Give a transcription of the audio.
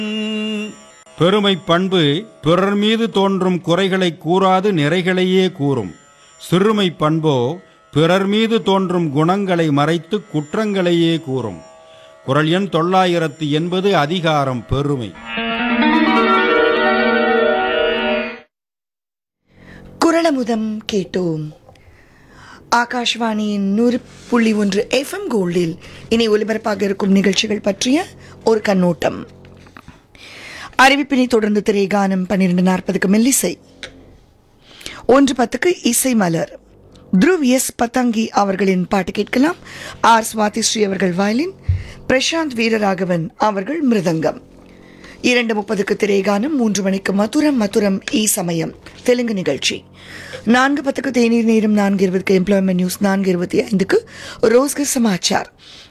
பெருமை பண்பு பிறர் மீது தோன்றும் குறைகளை கூறாது நிறைகளையே கூறும் சிறுமை பண்போ பிறர் மீது தோன்றும் குணங்களை மறைத்து குற்றங்களையே கூறும் குரல் எண் தொள்ளாயிரத்து எண்பது அதிகாரம் பெருமை குரலமுதம் கேட்டோம் ஆகாஷ்வாணியின் நூறு புள்ளி ஒன்று எஃப்எம் கோல்டில் இனி ஒலிபரப்பாக இருக்கும் நிகழ்ச்சிகள் பற்றிய ஒரு கண்ணோட்டம் அறிவிப்பினை தொடர்ந்து திரைகானம் பன்னிரண்டு நாற்பதுக்கு மெல்லிசை ஒன்று பத்துக்கு இசை மலர் த்ருவ் எஸ் பத்தங்கி அவர்களின் பாட்டு கேட்கலாம் ஆர் சுவாதி ஸ்ரீ அவர்கள் வயலின் பிரசாந்த் வீரராகவன் அவர்கள் மிருதங்கம் இரண்டு முப்பதுக்கு திரைகானம் மூன்று மணிக்கு மதுரம் மதுரம் ஈ சமயம் தெலுங்கு நிகழ்ச்சி நான்கு பத்துக்கு தேநீர் நேரம் நான்கு இருபதுக்கு எம்ப்ளாய்மெண்ட் நியூஸ் நான்கு இருபத்தி ஐந்துக்கு ரோஸ்கர் சமாச்சார்